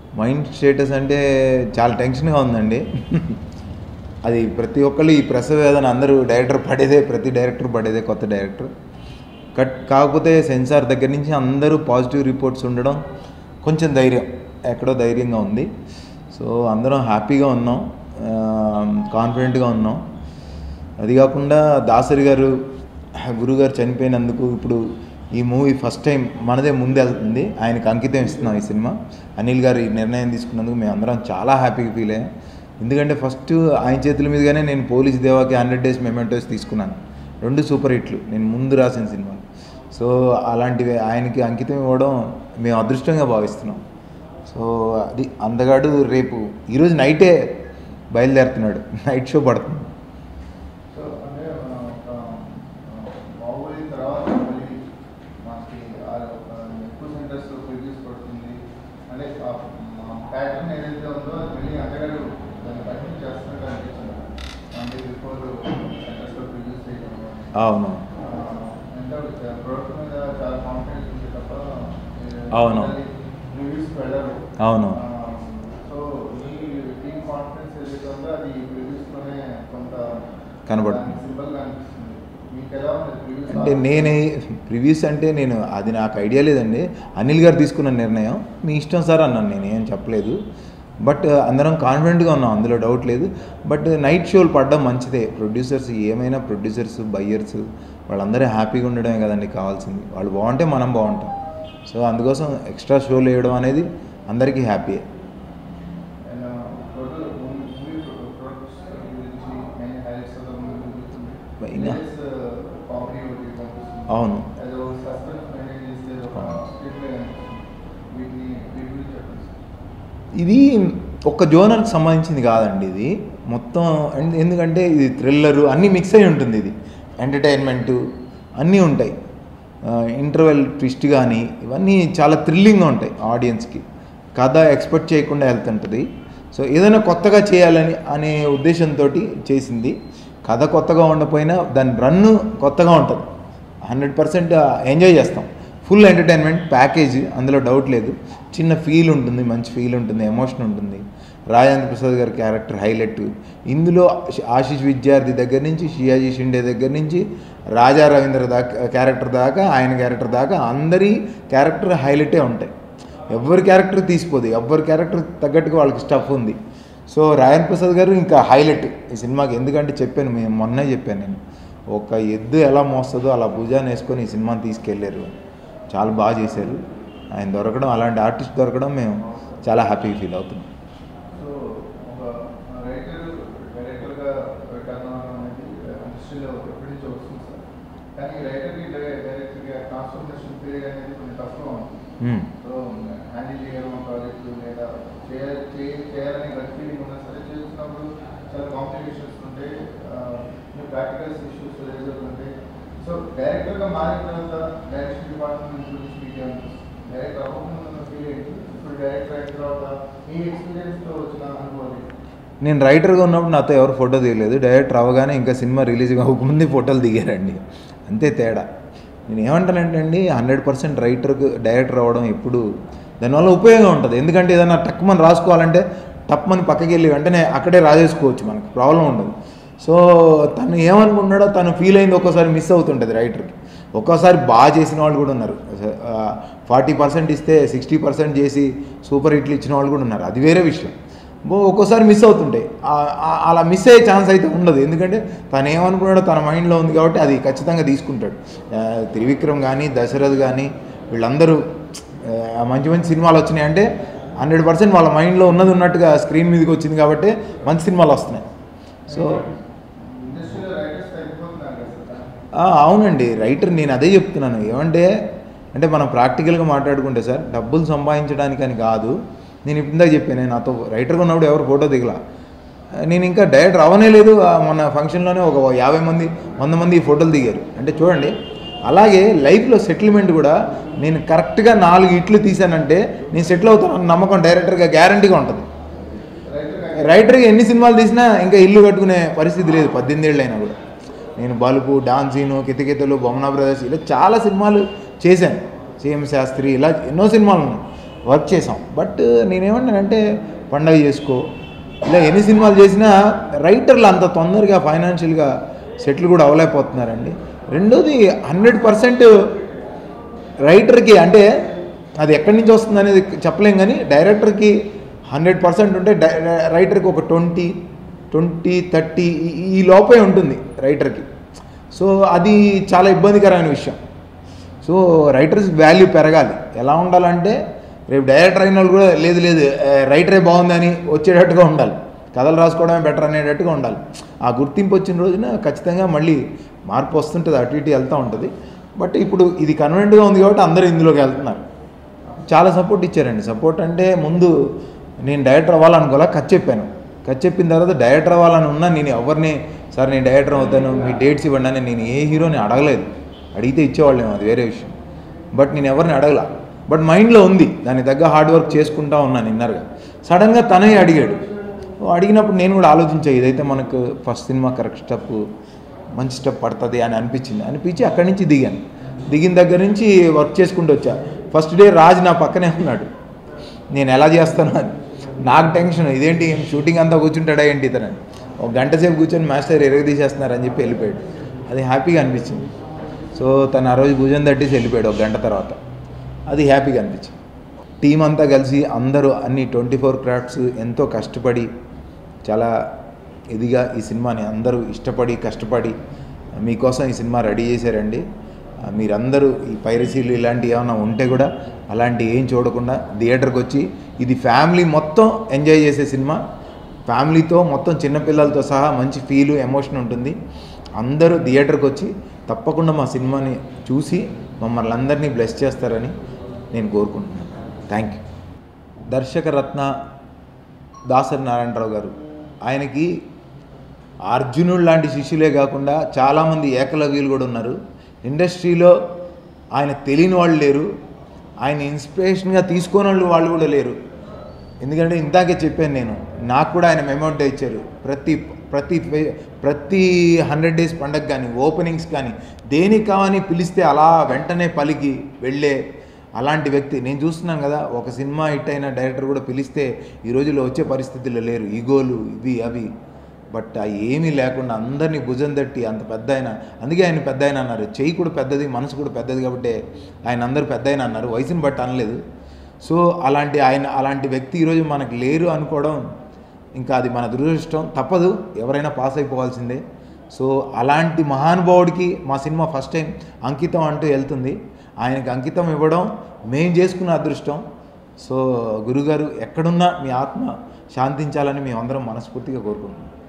Mind status అంటే చాలా టెన్షన్గా ఉందండి అది ప్రతి ఒక్కళ్ళు ఈ ప్రసవ వేదన అందరూ డైరెక్టర్ పడేదే ప్రతి డైరెక్టర్ పడేదే కొత్త డైరెక్టర్ కట్ కాకపోతే సెన్సార్ దగ్గర నుంచి అందరూ పాజిటివ్ రిపోర్ట్స్ ఉండడం కొంచెం ధైర్యం ఎక్కడో ధైర్యంగా ఉంది సో అందరం హ్యాపీగా ఉన్నాం కాన్ఫిడెంట్గా ఉన్నాం అది కాకుండా దాసరి గారు గురుగారు చనిపోయినందుకు ఇప్పుడు ఈ మూవీ ఫస్ట్ టైం మనదే ముందు వెళ్తుంది ఆయనకు అంకితం ఇస్తున్నాం ఈ సినిమా అనిల్ గారు ఈ నిర్ణయం తీసుకున్నందుకు మేము అందరం చాలా హ్యాపీగా ఫీల్ అయ్యాం ఎందుకంటే ఫస్ట్ ఆయన చేతుల మీదుగానే నేను పోలీస్ దేవాకి హండ్రెడ్ డేస్ మెమెంటోస్ తీసుకున్నాను రెండు సూపర్ హిట్లు నేను ముందు రాసిన సినిమా సో అలాంటివి ఆయనకి అంకితం ఇవ్వడం మేము అదృష్టంగా భావిస్తున్నాం సో అది అందగాడు రేపు ఈరోజు నైటే బయలుదేరుతున్నాడు నైట్ షో పడుతుంది సో అంటే ఆ, ఒక, ఆ, బాహుబలి తర్వాత మళ్ళీ మనకి ఆ ఒక ఎక్కువ సెంటర్స్ ప్రొడ్యూస్ పడుతుంది అంటే ప్యాటర్న్ ఏదైతే ఉందో అది మళ్ళీ అంతగాడు దాన్ని కంటిన్యూ చేస్తున్నట్టు అనిపించింది అంటే బిఫోర్ సెంటర్స్లో ప్రొడ్యూస్ చేయడం అవును ఎంత ప్రోడక్ట్ మీద చాలా కాన్ఫిడెన్స్ ఉంది తప్ప అవును. రివ్యూస్ వెళ్ళరు అవును సో ఈ టీమ్ కాన్ఫిడెన్స్ ఏదైతే ఉందో అది రివ్యూస్లోనే కొంత కనబడుతుంది. సింబల్ అనిపిస్తుంది మీకు ఎలా ఉంది రివ్యూస్ అంటే నేనే రివ్యూస్ అంటే నేను అది నాకు ఐడియా లేదండి అనిల్ గారు తీసుకున్న నిర్ణయం మీ ఇష్టం సార్ అన్నాను నేను ఏం చెప్పలేదు బట్ అందరం కాన్ఫిడెంట్గా ఉన్నాం అందులో డౌట్ లేదు బట్ నైట్ షోలు పడడం మంచిదే ప్రొడ్యూసర్స్ ఏమైనా ప్రొడ్యూసర్స్ బయ్యర్స్ వాళ్ళందరూ హ్యాపీగా ఉండడమే కదండి కావాల్సింది వాళ్ళు బాగుంటే మనం బాగుంటాం సో అందుకోసం ఎక్స్ట్రా షోలు వేయడం అనేది అందరికీ హ్యాపీయే అండ్ టోటల్ మూవీ ప్రొడక్ట్స్ గురించి main highlights of the movie Main- comedy ఒకటి కనిపిస్తుంది అవును ఏదో సస్పెన్స్ మెయింటైన్ చేస్తే ఒక అవును. స్క్రీన్ ప్లే కనిపిస్తుంది వీటిని వీటి గురించి చెప్పండి సార్. ఇది ఒక్క జోనర్కి సంబంధించింది కాదండి ఇది మొత్తం ఎందు- ఎందుకంటే ఇది థ్రిల్లరు అన్నీ మిక్స్ అయి ఉంటుంది ఇది ఎంటర్టైన్మెంటు అన్నీ ఉంటాయి ఇంటర్వెల్ ట్విస్ట్ కానీ ఇవన్నీ చాలా థ్రిల్లింగ్గా ఉంటాయి ఆడియన్స్కి కథ ఎక్స్పెక్ట్ చేయకుండా వెళ్తుంటుంది సో ఏదైనా కొత్తగా చేయాలని అనే ఉద్దేశంతో చేసింది కథ కొత్తగా ఉండకపోయినా దాని రన్ను కొత్తగా ఉంటుంది హండ్రెడ్ పర్సెంట్ ఎంజాయ్ చేస్తాం ఫుల్ ఎంటర్టైన్మెంట్ ప్యాకేజ్ అందులో డౌట్ లేదు చిన్న ఫీల్ ఉంటుంది మంచి ఫీల్ ఉంటుంది ఎమోషన్ ఉంటుంది రాజేంద్ర ప్రసాద్ గారి క్యారెక్టర్ హైలైట్ ఇందులో ఆశిష్ విద్యార్థి దగ్గర నుంచి షియాజీ షిండే దగ్గర నుంచి రాజా రవీంద్ర దాకా క్యారెక్టర్ దాకా ఆయన క్యారెక్టర్ దాకా అందరి క్యారెక్టర్ హైలైటే ఉంటాయి ఎవరి క్యారెక్టర్ తీసిపోదు ఎవరి క్యారెక్టర్ తగ్గట్టుగా వాళ్ళకి స్టఫ్ ఉంది సో రాయన్ ప్రసాద్ గారు ఇంకా హైలైట్ ఈ సినిమాకి ఎందుకంటే చెప్పాను మేము మొన్నే చెప్పాను నేను ఒక ఎద్దు ఎలా మోస్తుందో అలా భుజాన్ని వేసుకొని ఈ సినిమాని తీసుకెళ్ళారు చాలా బాగా చేశారు ఆయన దొరకడం అలాంటి ఆర్టిస్ట్ దొరకడం మేము చాలా హ్యాపీ ఫీల్ అవుతున్నాం సో ఒక రైటర్ డైరెక్టర్గా టర్న్ అనేది ఇండస్ట్రీలో ఎప్పటి నుంచో వస్తుంది సార్ కానీ రైటర్కి డైరెక్టర్గా ట్రాన్స్ఫర్మేషన్ పీరియడ్ అనేది కొంచెం టఫ్గా ఉంటుంది మ్మ్. సో హ్యాండిల్ చేయడం ప్రాజెక్టు లేదా చేయ- చేయ- చేయాలని గట్ ఫీలింగ్ ఉన్నా సరే చేస్తున్నప్పుడు చాలా కాంప్లికేషన్స్ ఉంటాయి ప్రాక్టికల్స్ ఇష్యూస్ రిజల్ట్ ఉంటాయి సో డైరెక్టర్గా మారిన తర్వాత డైరెక్షన్ డిపార్ట్మెంట్ గురించి మీకు ఏమనిపిస్తుంది డైరెక్టర్ అవ్వకుండా ఫీల్ ఏంటి ఇప్పుడు డైరెక్టర్ అయిన తర్వాత మీ ఎక్స్పీరియన్స్తో వచ్చిన అనుభవం ఏంటి? నేను రైటర్గా ఉన్నప్పుడు నాతో ఎవరు ఫోటో తీయలేదు డైరెక్టర్ అవ్వగానే ఇంకా సినిమా రిలీజ్ అవ్వకముందే ఫోటోలు దిగారండి అంతే తేడా నేను ఏమంటానంటే అండి హండ్రెడ్ పర్సెంట్ రైటర్కి డైరెక్టర్ అవ్వడం ఎప్పుడు దానివల్ల ఉపయోగం ఉంటుంది ఎందుకంటే ఏదైనా టక్మని రాసుకోవాలంటే టప్మని పక్కకి వెళ్ళి వెంటనే అక్కడే రాసేసుకోవచ్చు మనకు ప్రాబ్లం ఉండదు సో తను ఏమనుకున్నాడో తను ఫీల్ అయింది ఒక్కోసారి మిస్ అవుతుంటుంది రైటర్కి ఒక్కోసారి బాగా చేసిన వాళ్ళు కూడా ఉన్నారు ఫార్టీ పర్సెంట్ ఇస్తే సిక్స్టీ పర్సెంట్ చేసి సూపర్ హిట్లు ఇచ్చిన వాళ్ళు కూడా ఉన్నారు అది వేరే విషయం బో- ఒక్కోసారి మిస్ అవుతుంటాయి ఆ- ఆ- అలా మిస్ అయ్యే ఛాన్స్ అయితే ఉండదు ఎందుకంటే తను ఏమనుకున్నాడో తన మైండ్లో ఉంది కాబట్టి అది ఖచ్చితంగా తీసుకుంటాడు ఆ, త్రివిక్రమ్ కానీ దశరథ్ కానీ వీళ్ళందరూ ఆ, మంచి మంచి సినిమాలు వచ్చినాయి అంటే హండ్రెడ్ పర్సెంట్ వాళ్ళ మైండ్లో ఉన్నది ఉన్నట్టుగా స్క్రీన్ మీదకి వచ్చింది కాబట్టి మంచి సినిమాలు వస్తున్నాయి సో ఇండస్ట్రీలో రైటర్స్ తగ్గిపోతున్నారు కదా సార్ ఆ, అవునండి రైటర్ నేను అదే చెప్తున్నాను ఏమంటే అంటే మనం ప్రాక్టికల్గా మాట్లాడుకుంటే సార్ డబ్బులు సంపాదించడానికి అని కాదు నేను ఇప్పుడు ఇందాక చెప్పాను నాతో రైటర్గా ఉన్నప్పుడు ఎవరు ఫోటో దిగలా నేను ఇంకా డైరెక్టర్ అవనే లేదు ఆ మొన్న ఫంక్షన్లోనే ఒక యాభై మంది వంద మంది ఈ ఫోటోలు దిగారు అంటే చూడండి అలాగే లైఫ్లో సెటిల్మెంట్ కూడా నేను కరెక్ట్గా నాలుగు ఇట్లు తీశానంటే నేను సెటిల్ అవుతాను నమ్మకం డైరెక్టర్గా గ్యారంటీగా ఉంటుంది రైటర్ రైటర్గా ఎన్ని సినిమాలు తీసినా ఇంకా ఇల్లు కట్టుకునే పరిస్థితి లేదు పద్దెనిమిది ఏళ్ళు అయినా కూడా నేను బలుపు డాన్సీను కితకితలు బొమ్మనా బ్రదర్స్ ఇలా చాలా సినిమాలు చేశాను సీఎం శాస్త్రి ఇలా ఎన్నో సినిమాలు ఉన్నాయి వర్క్ చేసాం బట్ నేనేమన్నానంటే పండగ చేసుకో ఇలా ఎన్ని సినిమాలు చేసినా రైటర్లు అంత తొందరగా ఫైనాన్షియల్గా సెటిల్ కూడా అవ్వలేకపోతున్నారండి రెండోది హండ్రెడ్ పర్సెంట్ రైటర్కి అంటే అది ఎక్కడి నుంచి వస్తుంది అనేది చెప్పలేం కానీ డైరెక్టర్కి హండ్రెడ్ పర్సెంట్ ఉంటే డై రైటర్కి ఒక ట్వంటీ ట్వంటీ థర్టీ ఈ లోపే ఉంటుంది రైటర్కి సో అది చాలా ఇబ్బందికరమైన విషయం సో రైటర్స్ వాల్యూ పెరగాలి ఎలా ఉండాలంటే రేపు డైరెక్టర్ అయిన వాళ్ళు కూడా లేదు లేదు ఆ, రైటరే బాగుందని వచ్చేటట్టుగా ఉండాలి కథలు రాసుకోవడమే బెటర్ అనేటట్టుగా ఉండాలి ఆ గుర్తింపు వచ్చిన రోజున ఖచ్చితంగా మళ్ళీ మార్పు వస్తుంటుంది అటు ఇటు వెళ్తూ ఉంటుంది బట్ ఇప్పుడు ఇది కన్వెంట్గా ఉంది కాబట్టి అందరూ ఇందులోకి వెళ్తున్నారు చాలా సపోర్ట్ ఇచ్చారండి సపోర్ట్ అంటే ముందు నేను డైరెక్టర్ అవ్వాలనుకోలే కథ చెప్పాను కథ చెప్పిన తర్వాత డైరెక్టర్ అవ్వాలని ఉన్నా నేను ఎవరిని సార్ నేను డైరెక్టర్ అవుతాను మీ డేట్స్ ఇవ్వండి అని నేను ఏ హీరోని అడగలేదు అడిగితే ఇచ్చేవాళ్ళేమో అది వేరే విషయం బట్ నేను ఎవరిని అడగల బట్ మైండ్లో ఉంది దాని తగ్గ హార్డ్ వర్క్ చేసుకుంటా ఉన్నాను ఇన్నర్గా సడన్గా తనే అడిగాడు అడిగినప్పుడు నేను కూడా ఆలోచించా ఇదైతే మనకు ఫస్ట్ సినిమా కరెక్ట్ స్టెప్ మంచి స్టెప్ పడుతుంది అని అనిపించింది అనిపించి అక్కడి నుంచి దిగాను దిగిన దగ్గర నుంచి వర్క్ చేసుకుంటూ వచ్చా ఫస్ట్ డే రాజ్ నా పక్కనే ఉన్నాడు నేను ఎలా చేస్తాను అని నాకు టెన్షన్ ఇదేంటి షూటింగ్ అంతా కూర్చుంటాడా ఏంటి ఇతను ఒక గంట సేపు కూర్చొని మాస్టర్ ఎరగ తీసేస్తున్నారని చెప్పి వెళ్ళిపోయాడు అది హ్యాపీగా అనిపించింది సో తను ఆ రోజు భుజం తట్టేసి వెళ్ళిపోయాడు ఒక గంట తర్వాత అది హ్యాపీగా అనిపించింది టీం అంతా కలిసి అందరూ అన్ని ట్వంటీ ఫోర్ క్రాఫ్ట్స్ ఎంతో కష్టపడి చాలా ఇదిగా ఈ సినిమాని అందరూ ఇష్టపడి కష్టపడి మీకోసం ఈ సినిమా రెడీ చేశారండి ఆ, మీరందరూ ఈ పైరసీలు ఇలాంటివి ఏమైనా ఉంటే కూడా అలాంటి ఏం చూడకుండా థియేటర్కి వచ్చి ఇది ఫ్యామిలీ మొత్తం ఎంజాయ్ చేసే సినిమా ఫ్యామిలీతో మొత్తం చిన్నపిల్లలతో సహా మంచి ఫీలు ఎమోషన్ ఉంటుంది అందరూ థియేటర్కి వచ్చి తప్పకుండా మా సినిమాని చూసి మమ్మల్ని అందరినీ బ్లెస్ చేస్తారని నేను కోరుకుంటున్నాను థ్యాంక్ యూ దర్శకరత్న దాసరి నారాయణరావు గారు ఆయనకి అర్జునుడు లాంటి శిష్యులే కాకుండా చాలామంది ఏకలవ్యులు కూడా ఉన్నారు ఇండస్ట్రీలో ఆయన తెలియని వాళ్ళు లేరు ఆయన ఇన్స్పిరేషన్గా తీసుకొని వాళ్ళు వాళ్ళు కూడా లేరు ఎందుకంటే ఇందాకే చెప్పాను నేను నాకు కూడా ఆయన మెమోంటో ఇచ్చారు ప్రతి ప్రతి ఫే- ప్రతి హండ్రెడ్ డేస్ పండగ కానీ ఓపెనింగ్స్ కానీ దేనికి కావని పిలిస్తే అలా వెంటనే పలికి వెళ్ళే అలాంటి వ్యక్తి నేను చూస్తున్నాను కదా ఒక సినిమా హిట్ అయిన డైరెక్టర్ కూడా పిలిస్తే ఈ రోజుల్లో వచ్చే పరిస్థితుల్లో లేరు ఈగోలు ఇవి అవి బట్ ఆ ఏమీ లేకుండా అందరినీ భుజం తట్టి అంత పెద్ద ఆయన అందుకే ఆయన పెద్ద ఆయన అన్నారు చెయ్యి కూడా పెద్దది మనసు కూడా పెద్దది కాబట్టి ఆయన అందరూ పెద్ద ఆయన అన్నారు వయసుని బట్టి అనలేదు సో అలాంటి ఆయన అలాంటి వ్యక్తి ఈరోజు మనకు లేరు అనుకోవడం ఇంకా అది మన దురదృష్టం తప్పదు ఎవరైనా పాస్ అయిపోవాల్సిందే సో అలాంటి మహానుభావుడికి మా సినిమా ఫస్ట్ టైం అంకితం అంటూ వెళ్తుంది ఆయనకి అంకితం ఇవ్వడం మేం చేసుకున్న అదృష్టం సో గురుగారు ఎక్కడున్నా మీ ఆత్మ శాంతించాలని మేమందరం మనస్ఫూర్తిగా కోరుకుంటున్నాం